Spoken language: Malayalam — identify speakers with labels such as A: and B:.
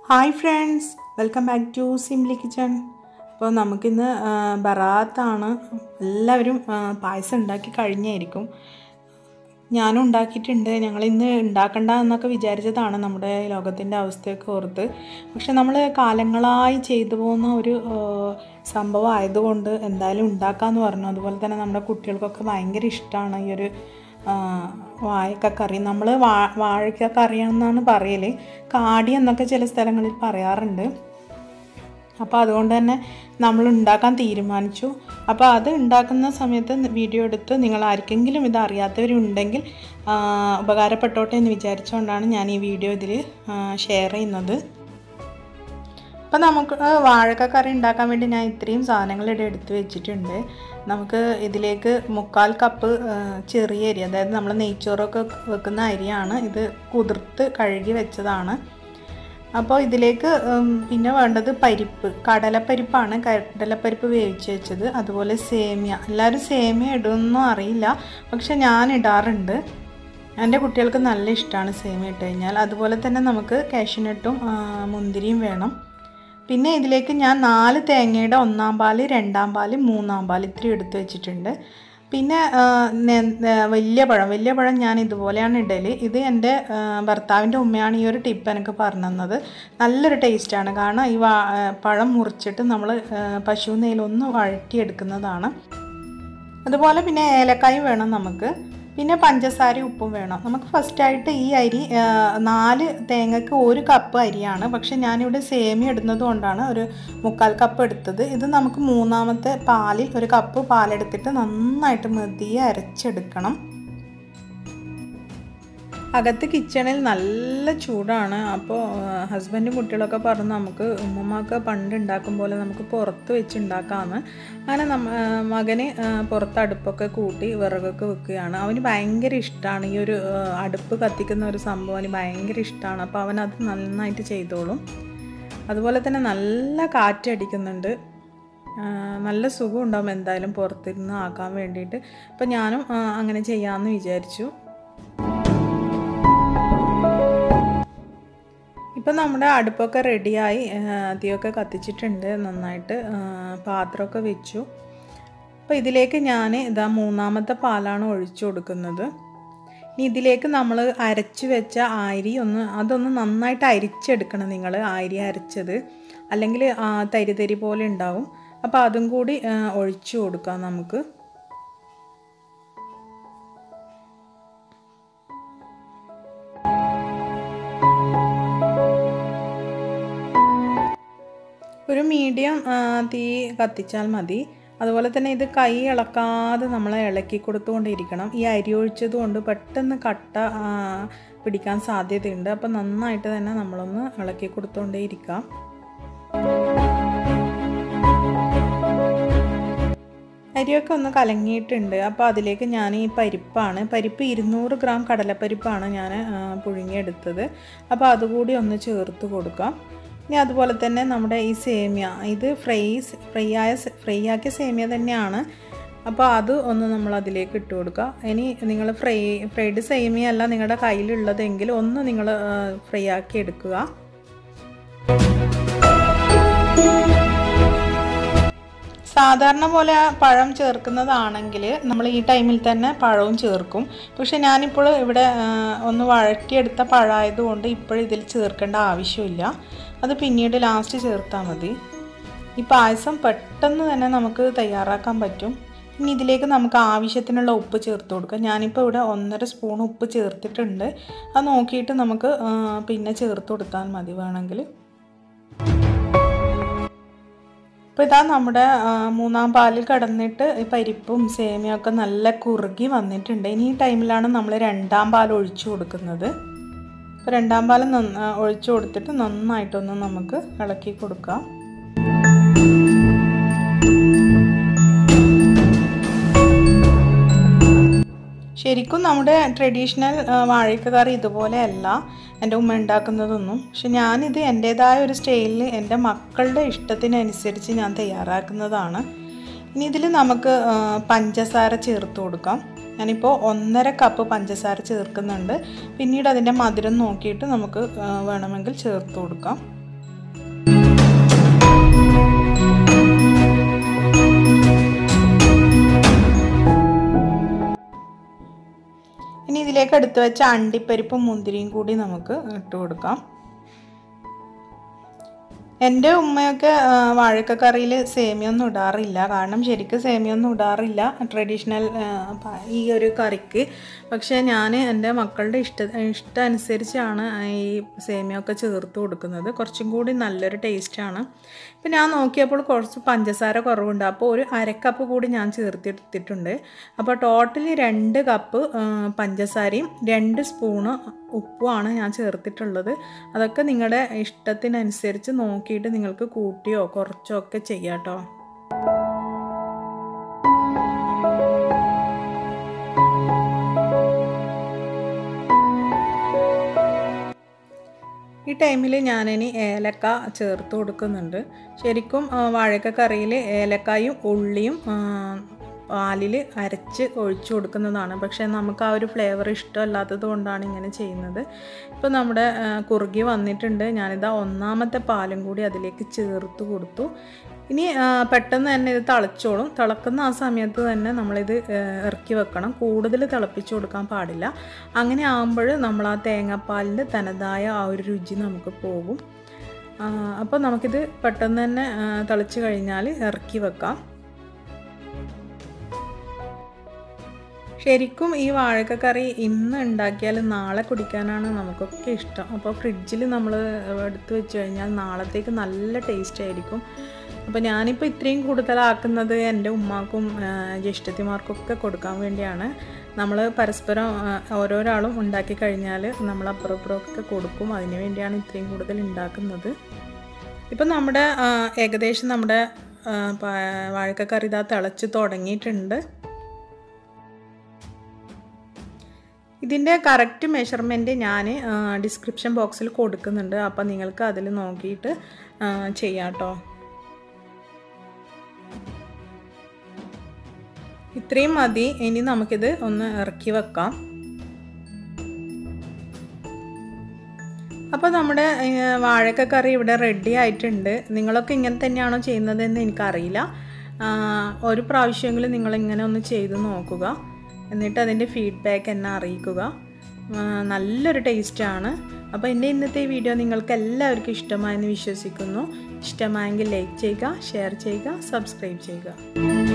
A: hi friends welcome back to Simli kitchen അപ്പോൾ നമുക്കിന്ന് ആ, ബറാത്താണ് എല്ലാവരും ആ, പായസം ഉണ്ടാക്കി കഴിഞ്ഞായിരിക്കും ഞാനും ഉണ്ടാക്കിയിട്ടുണ്ട് ഞങ്ങൾ ഇന്ന് ഉണ്ടാക്കണ്ട എന്നൊക്കെ വിചാരിച്ചതാണ് നമ്മുടെ ലോകത്തിൻ്റെ അവസ്ഥയൊക്കെ ഓർത്ത് പക്ഷെ നമ്മൾ കാലങ്ങളായി ചെയ്തു പോകുന്ന ഒരു ആ, സംഭവം ആയതുകൊണ്ട് എന്തായാലും ഉണ്ടാക്കാമെന്ന് പറഞ്ഞു അതുപോലെ തന്നെ നമ്മുടെ കുട്ടികൾക്കൊക്കെ ഭയങ്കര ഇഷ്ടമാണ് ഈ ഒരു ആ, വാഴക്ക കറി നമ്മൾ വാ വാഴക്ക കറിയാണെന്നാണ് പറയൽ കാടി എന്നൊക്കെ ചില സ്ഥലങ്ങളിൽ പറയാറുണ്ട് അപ്പോൾ അതുകൊണ്ട് തന്നെ നമ്മൾ ഉണ്ടാക്കാൻ തീരുമാനിച്ചു അപ്പോൾ അത് ഉണ്ടാക്കുന്ന സമയത്ത് വീഡിയോ എടുത്ത് നിങ്ങൾ ആർക്കെങ്കിലും ഇത് അറിയാത്തവരുണ്ടെങ്കിൽ ആ, ഉപകാരപ്പെട്ടോട്ടെ എന്ന് വിചാരിച്ചുകൊണ്ടാണ് ഞാൻ ഈ വീഡിയോ ഇതിൽ ഷെയർ ചെയ്യുന്നത് അപ്പോൾ നമുക്ക് വാഴക്ക കറി ഉണ്ടാക്കാൻ വേണ്ടി ഞാൻ ഇത്രയും സാധനങ്ങൾ ഇവിടെ എടുത്ത് വെച്ചിട്ടുണ്ട് നമുക്ക് ഇതിലേക്ക് മുക്കാൽ കപ്പ് ആ, ചെറിയ അരി അതായത് നമ്മൾ നെയ്ച്ചോറൊക്കെ വെക്കുന്ന അരിയാണ് ഇത് കുതിർത്ത് കഴുകി വെച്ചതാണ് അപ്പോൾ ഇതിലേക്ക് ഉം, പിന്നെ വേണ്ടത് പരിപ്പ് കടലപ്പരിപ്പാണ് കടലപ്പരിപ്പ് വേവിച്ച് വെച്ചത് അതുപോലെ സേമിയ എല്ലാവരും സേമിയ ഇടുമെന്നോ അറിയില്ല പക്ഷെ ഞാൻ ഇടാറുണ്ട് എൻ്റെ കുട്ടികൾക്ക് നല്ല ഇഷ്ടമാണ് സേമിയ ഇട്ട് കഴിഞ്ഞാൽ അതുപോലെ തന്നെ നമുക്ക് കാഷ്യൂനട്ടും ആ, മുന്തിരിയും വേണം പിന്നെ ഇതിലേക്ക് ഞാൻ നാല് തേങ്ങയുടെ ഒന്നാം പാല് രണ്ടാം പാല് മൂന്നാം പാല് ഇത്രയും എടുത്ത് വെച്ചിട്ടുണ്ട് പിന്നെ ആ, നെ- നെ- വലിയ പഴം വലിയ പഴം ഞാൻ ഇതുപോലെയാണ് ഇടൽ ഇത് എൻ്റെ ആ, ഭർത്താവിൻ്റെ ഉമ്മയാണ് ഈ ഒരു ടിപ്പ് എനിക്ക് പറഞ്ഞു തന്നത് നല്ലൊരു ടേസ്റ്റാണ് കാരണം ഈ വാ ആ, പഴം മുറിച്ചിട്ട് നമ്മൾ പശു നെയ്യിലൊന്ന് വഴറ്റിയെടുക്കുന്നതാണ് അതുപോലെ പിന്നെ ഏലക്കായും വേണം നമുക്ക് പിന്നെ പഞ്ചസാരയും ഉപ്പും വേണം നമുക്ക് ഫസ്റ്റായിട്ട് ഈ അരി ആ, നാല് തേങ്ങക്ക് ഒരു കപ്പ് അരിയാണ് പക്ഷെ ഞാനിവിടെ സേമിയ ഇടുന്നത് കൊണ്ടാണ് ഒരു മുക്കാൽ കപ്പ് എടുത്തത് ഇത് നമുക്ക് മൂന്നാമത്തെ പാലിൽ ഒരു കപ്പ് പാലെടുത്തിട്ട് നന്നായിട്ട് മെതിയെ അരച്ചെടുക്കണം അകത്ത് കിച്ചണിൽ നല്ല ചൂടാണ് അപ്പോൾ ഹസ്ബൻഡും കുട്ടികളൊക്കെ പറഞ്ഞു നമുക്ക് ഉമ്മമാക്ക് പണ്ട് ഉണ്ടാക്കും പോലെ നമുക്ക് പുറത്ത് വെച്ച് ഉണ്ടാക്കാമെന്ന് അങ്ങനെ നമ്മ ആ, മകന് ആ, പുറത്ത് അടുപ്പൊക്കെ കൂട്ടി വിറകൊക്കെ വെക്കുകയാണ് അവന് ഭയങ്കര ഇഷ്ടമാണ് ഈ ഒരു ആ, അടുപ്പ് കത്തിക്കുന്ന ഒരു സംഭവം അവന് ഭയങ്കര ഇഷ്ടമാണ് അപ്പോൾ അവൻ അത് നന്നായിട്ട് ചെയ്തോളും അതുപോലെ തന്നെ നല്ല കാറ്റടിക്കുന്നുണ്ട് ആ, നല്ല സുഖം ഉണ്ടാവും എന്തായാലും പുറത്തിരുന്ന് ആക്കാൻ വേണ്ടിയിട്ട് അപ്പോൾ ഞാനും ആ, അങ്ങനെ ചെയ്യാമെന്ന് വിചാരിച്ചു ഇപ്പം നമ്മുടെ അടുപ്പൊക്കെ റെഡിയായി തീയൊക്കെ കത്തിച്ചിട്ടുണ്ട് നന്നായിട്ട് ആ, പാത്രമൊക്കെ വെച്ചു അപ്പോൾ ഇതിലേക്ക് ഞാൻ ഇതാ മൂന്നാമത്തെ പാലാണ് ഒഴിച്ചു കൊടുക്കുന്നത് ഇനി ഇതിലേക്ക് നമ്മൾ അരച്ച് വെച്ച അരി ഒന്ന് അതൊന്ന് നന്നായിട്ട് അരിച്ചെടുക്കണം നിങ്ങൾ അരി അരച്ചത് അല്ലെങ്കിൽ ആ, തരി തരി പോലെ ഉണ്ടാവും അപ്പോൾ അതും കൂടി ആ, ഒഴിച്ചു കൊടുക്കാം നമുക്ക് ഒരു മീഡിയം തീ കത്തിച്ചാൽ മതി അതുപോലെ തന്നെ ഇത് കൈ ഇളക്കാതെ നമ്മൾ ഇളക്കി കൊടുത്തുകൊണ്ടിരിക്കണം ഈ അരി ഒഴിച്ചത് കൊണ്ട് പെട്ടെന്ന് കട്ട ആ, പിടിക്കാൻ സാധ്യതയുണ്ട് അപ്പോൾ നന്നായിട്ട് തന്നെ നമ്മളൊന്ന് ഇളക്കി കൊടുത്തുകൊണ്ടേ ഇരിക്കാം അരിയൊക്കെ ഒന്ന് കലങ്ങിയിട്ടുണ്ട് അപ്പോൾ അതിലേക്ക് ഞാൻ ഈ പരിപ്പാണ് പരിപ്പ് ഇരുന്നൂറ് ഗ്രാം കടലപ്പരിപ്പാണ് ഞാൻ ആ, പുഴുങ്ങിയെടുത്തത് അപ്പോൾ അതുകൂടി ഒന്ന് ചേർത്ത് കൊടുക്കാം ഇനി അതുപോലെ തന്നെ നമ്മുടെ ഈ സേമിയ ഇത് ഫ്രൈ ഫ്രൈ ആയ ഫ്രൈ ആക്കിയ സേമിയ തന്നെയാണ് അപ്പോൾ അത് ഒന്ന് നമ്മൾ അതിലേക്ക് ഇട്ട് കൊടുക്കുക ഇനി നിങ്ങൾ ഫ്രൈ ഫ്രൈഡ് സേമിയ അല്ല നിങ്ങളുടെ കയ്യിലുള്ളതെങ്കിൽ ഒന്ന് നിങ്ങൾ ഫ്രൈ ആക്കി എടുക്കുക സാധാരണ പോലെ പഴം ചേർക്കുന്നതാണെങ്കിൽ നമ്മൾ ഈ ടൈമിൽ തന്നെ പഴവും ചേർക്കും പക്ഷെ ഞാനിപ്പോൾ ഇവിടെ ആ, ഒന്ന് വഴറ്റിയെടുത്ത പഴമായതുകൊണ്ട് ഇപ്പോൾ ഇതിൽ ചേർക്കേണ്ട ആവശ്യമില്ല അത് പിന്നീട് ലാസ്റ്റ് ചേർത്താൽ മതി ഈ പായസം പെട്ടെന്ന് തന്നെ നമുക്ക് തയ്യാറാക്കാൻ പറ്റും ഇനി ഇതിലേക്ക് നമുക്ക് ആവശ്യത്തിനുള്ള ഉപ്പ് ചേർത്ത് കൊടുക്കാം ഞാനിപ്പോൾ ഇവിടെ ഒന്നര സ്പൂൺ ഉപ്പ് ചേർത്തിട്ടുണ്ട് അത് നോക്കിയിട്ട് നമുക്ക് ആ, പിന്നെ ചേർത്ത് കൊടുത്താൽ മതി വേണമെങ്കിൽ അപ്പോൾ ഇതാ നമ്മുടെ ആ, മൂന്നാം പാലിൽ കടന്നിട്ട് ഈ പരിപ്പും സേമിയും ഒക്കെ നല്ല കുറുകി വന്നിട്ടുണ്ട് ഇനി ഈ ടൈമിലാണ് നമ്മൾ രണ്ടാം പാൽ ഒഴിച്ചു കൊടുക്കുന്നത് അപ്പോൾ രണ്ടാം പാൽ നന്ന ആ, ഒഴിച്ചു കൊടുത്തിട്ട് നന്നായിട്ടൊന്ന് നമുക്ക് ഇളക്കി കൊടുക്കാം ശരിക്കും നമ്മുടെ ട്രഡീഷണൽ വാഴക്ക കറി ഇതുപോലെയല്ല എൻ്റെ ഉമ്മ ഉണ്ടാക്കുന്നതൊന്നും പക്ഷെ ഞാനിത് എൻ്റേതായ ഒരു സ്റ്റൈലിൽ എൻ്റെ മക്കളുടെ ഇഷ്ടത്തിനനുസരിച്ച് ഞാൻ തയ്യാറാക്കുന്നതാണ് ഇനി ഇതിൽ നമുക്ക് ആ, പഞ്ചസാര ചേർത്ത് കൊടുക്കാം ഞാനിപ്പോൾ ഒന്നര കപ്പ് പഞ്ചസാര ചേർക്കുന്നുണ്ട് പിന്നീട് അതിൻ്റെ മധുരം നോക്കിയിട്ട് നമുക്ക് ആ, വേണമെങ്കിൽ ചേർത്ത് കൊടുക്കാം ഇനി ഇതിലേക്ക് എടുത്തു വെച്ച അണ്ടിപ്പരിപ്പും മുന്തിരിയും കൂടി നമുക്ക് ഇട്ട് കൊടുക്കാം എൻ്റെ ഉമ്മയൊക്കെ വാഴക്കക്കറിയിൽ സേമിയൊന്നും ഇടാറില്ല കാരണം ശരിക്കും സേമിയൊന്നും ഇടാറില്ല ട്രഡീഷണൽ ഈ ഒരു കറിക്ക് പക്ഷേ ഞാൻ എൻ്റെ മക്കളുടെ ഇഷ്ട ഇഷ്ടം അനുസരിച്ചാണ് ഈ സേമിയൊക്കെ ചേർത്ത് കൊടുക്കുന്നത് കുറച്ചും കൂടി നല്ലൊരു ടേസ്റ്റാണ് ഇപ്പം ഞാൻ നോക്കിയപ്പോൾ കുറച്ച് പഞ്ചസാര കുറവുണ്ട് അപ്പോൾ ഒരു അരക്കപ്പ് കൂടി ഞാൻ ചേർത്തെടുത്തിട്ടുണ്ട് അപ്പോൾ ടോട്ടലി രണ്ട് കപ്പ് പഞ്ചസാരയും രണ്ട് സ്പൂണ് ഉപ്പുമാണ് ഞാൻ ചേർത്തിട്ടുള്ളത് അതൊക്കെ നിങ്ങളുടെ ഇഷ്ടത്തിനനുസരിച്ച് നോക്കിയിട്ട് നിങ്ങൾക്ക് കൂട്ടിയോ കുറച്ചോ ഒക്കെ ചെയ്യാം കേട്ടോ ഈ ടൈമിൽ ഞാനിനി ഏലക്ക ചേർത്ത് കൊടുക്കുന്നുണ്ട് ശരിക്കും വാഴക്ക കറിയിൽ ഏലക്കായും ഉള്ളിയും പാലിൽ അരച്ച് ഒഴിച്ചു കൊടുക്കുന്നതാണ് പക്ഷേ നമുക്ക് ആ ഒരു ഫ്ലേവർ ഇഷ്ടമല്ലാത്തത് കൊണ്ടാണ് ഇങ്ങനെ ചെയ്യുന്നത് ഇപ്പോൾ നമ്മുടെ കുറുകി വന്നിട്ടുണ്ട് ഞാനിതാ ഒന്നാമത്തെ പാലും കൂടി അതിലേക്ക് ചേർത്ത് കൊടുത്തു ഇനി പെട്ടെന്ന് തന്നെ ഇത് തിളച്ചോളും തിളക്കുന്ന ആ സമയത്ത് തന്നെ നമ്മളിത് ഇറക്കി വെക്കണം കൂടുതൽ തിളപ്പിച്ച് കൊടുക്കാൻ പാടില്ല അങ്ങനെ ആകുമ്പോൾ നമ്മൾ ആ തേങ്ങാപ്പാലിൻ്റെ തനതായ ആ ഒരു രുചി നമുക്ക് പോകും അപ്പോൾ നമുക്കിത് പെട്ടെന്ന് തന്നെ തിളച്ച് കഴിഞ്ഞാൽ ഇറക്കി വെക്കാം ശരിക്കും ഈ വാഴക്കക്കറി ഇന്ന് ഉണ്ടാക്കിയാൽ നാളെ കുടിക്കാനാണ് നമുക്കൊക്കെ ഇഷ്ടം അപ്പോൾ ഫ്രിഡ്ജിൽ നമ്മൾ എടുത്ത് വെച്ച് കഴിഞ്ഞാൽ നാളത്തേക്ക് നല്ല ടേസ്റ്റ് ആയിരിക്കും അപ്പോൾ ഞാനിപ്പോൾ ഇത്രയും കൂടുതലാക്കുന്നത് എൻ്റെ ഉമ്മാക്കും ജ്യേഷ്ഠത്തിമാർക്കൊക്കെ കൊടുക്കാൻ വേണ്ടിയാണ് നമ്മൾ പരസ്പരം ഓരോരാളും ഉണ്ടാക്കി കഴിഞ്ഞാൽ നമ്മൾ അപ്പുറം ഇപ്പുറമൊക്കെ കൊടുക്കും അതിന് വേണ്ടിയാണ് ഇത്രയും കൂടുതൽ ഉണ്ടാക്കുന്നത് ഇപ്പം നമ്മുടെ ഏകദേശം നമ്മുടെ വാഴക്കക്കറി ഇതാ തിളച്ച് തുടങ്ങിയിട്ടുണ്ട് ഇതിൻ്റെ കറക്റ്റ് മെഷർമെൻറ്റ് ഞാൻ ഡിസ്ക്രിപ്ഷൻ ബോക്സിൽ കൊടുക്കുന്നുണ്ട് അപ്പോൾ നിങ്ങൾക്ക് അതിൽ നോക്കിയിട്ട് ചെയ്യാം കേട്ടോ ഇത്രയും മതി ഇനി നമുക്കിത് ഒന്ന് ഇറക്കി വെക്കാം അപ്പോൾ നമ്മുടെ വാഴക്ക കറി ഇവിടെ റെഡി ആയിട്ടുണ്ട് നിങ്ങളൊക്കെ ഇങ്ങനെ തന്നെയാണോ ചെയ്യുന്നതെന്ന് എനിക്കറിയില്ല ഒരു പ്രാവശ്യമെങ്കിലും നിങ്ങളിങ്ങനെ ഒന്ന് ചെയ്ത് നോക്കുക എന്നിട്ട് അതിൻ്റെ ഫീഡ്ബാക്ക് എന്നെ അറിയിക്കുക നല്ലൊരു ടേസ്റ്റാണ് അപ്പോൾ എൻ്റെ ഇന്നത്തെ വീഡിയോ നിങ്ങൾക്ക് എല്ലാവർക്കും ഇഷ്ടമായെന്ന് വിശ്വസിക്കുന്നു ഇഷ്ടമായെങ്കിൽ ലൈക്ക് ചെയ്യുക ഷെയർ ചെയ്യുക സബ്സ്ക്രൈബ് ചെയ്യുക